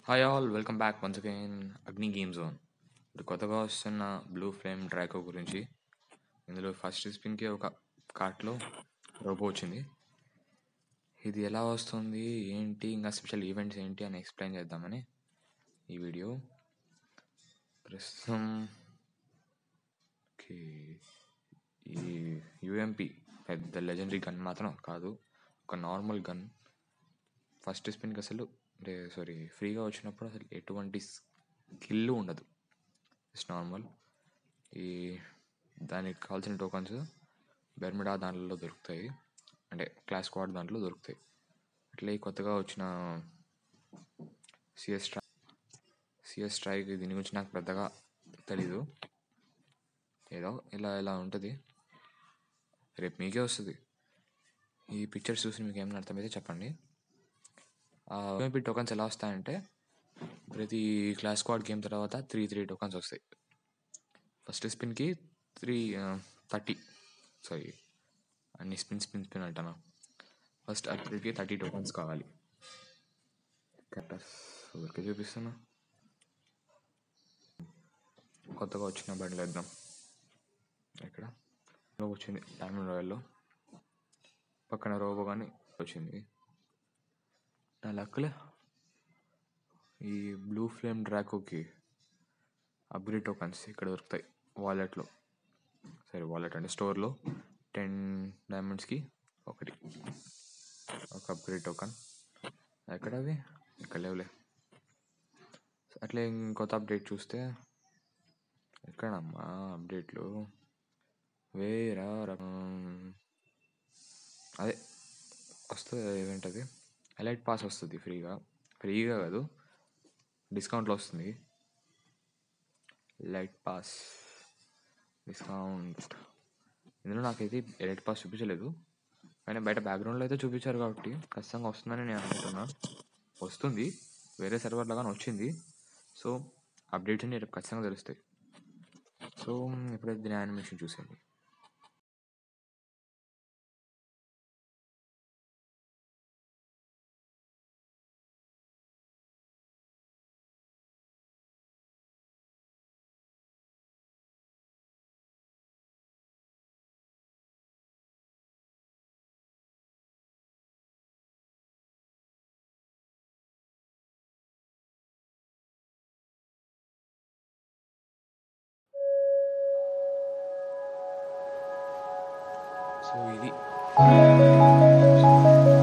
hi all welcome back once again Agni game zone ఇప్పుడు కొత్తగా వస్తున్న బ్లూ ఫ్లేమ్ డ్రాకో గురించి ఇందులో ఫస్ట్ స్పిన్కి ఒక కార్ట్లో రోబో వచ్చింది ఇది ఎలా వస్తుంది ఏంటి ఇంకా స్పెషల్ ఈవెంట్స్ ఏంటి అని ఎక్స్ప్లెయిన్ చేద్దామని ఈ వీడియో ప్రస్తుతం ఓకే ఈ యుఎంపి పెద్ద లెజెండరీ గన్ మాత్రం కాదు ఒక నార్మల్ గన్ ఫస్ట్ స్పిన్కి అసలు అంటే సారీ ఫ్రీగా వచ్చినప్పుడు అసలు ఎటువంటి స్కిల్ ఉండదు జస్ట్ నార్మల్ ఈ దానికి కావాల్సిన టోకన్స్ బెర్మిడా దాంట్లో దొరుకుతాయి అంటే క్లాస్ స్క్వాడ్ దాంట్లో దొరుకుతాయి అట్లే ఈ కొత్తగా వచ్చిన సిఎస్ స్ట్రై సిఎస్ స్ట్రైక్ దీని గురించి నాకు పెద్దగా తెలీదు ఏదో ఇలా ఇలా ఉంటుంది రేపు మీకే వస్తుంది ఈ పిక్చర్స్ చూసి మీకు ఏమైనా అర్థమైతే చెప్పండి యూఎంపీ టోకన్స్ ఎలా వస్తాయంటే ప్రతి క్లాస్ స్క్వాడ్ గేమ్ తర్వాత త్రీ త్రీ టోకన్స్ వస్తాయి ఫస్ట్ స్పిన్కి త్రీ థర్టీ సారీ అన్ని స్పిన్ స్పిన్ స్పిన్ అంటాను ఫస్ట్ అట్లకి థర్టీ టోకన్స్ కావాలి క్యారెక్టర్స్ ఊరికే చూపిస్తున్నా కొత్తగా వచ్చిన బండ్లు వేద్దాం ఇక్కడ వచ్చింది డైమండ్ రాయల్లో పక్కన రోబో కానీ వచ్చింది నా లక్కలే ఈ బ్లూ ఫ్లేమ్ డ్రాకోకి అప్గ్రేడ్ టోకన్స్ ఇక్కడ దొరుకుతాయి వాలెట్లో సరే వాలెట్ అంటే స్టోర్లో టెన్ డైమండ్స్కి ఒకటి ఒక అప్గ్రేడ్ టోకన్ ఎక్కడ అవి ఇక్కడ లేవులే అట్లే ఇంకొత్త అప్డేట్ చూస్తే ఎక్కడమ్మా అప్డేట్లు వేరా రకం అదే వస్తుంది ఈవెంట్ అది ఎలైట్ పాస్ వస్తుంది ఫ్రీగా ఫ్రీగా కాదు డిస్కౌంట్లో వస్తుంది లైట్ పాస్ డిస్కౌంట్ ఇందులో నాకైతే ఎలైట్ పాస్ చూపించలేదు కానీ బయట బ్యాక్గ్రౌండ్లో అయితే చూపించారు కాబట్టి ఖచ్చితంగా వస్తుందని నేను అనుకుంటున్నా వస్తుంది వేరే సర్వర్లో కానీ వచ్చింది సో అప్డేట్స్ అన్ని రేపు ఖచ్చితంగా తెలుస్తాయి సో ఇప్పుడైతే దీని యానిమేషన్ చూసేయండి సో ఇది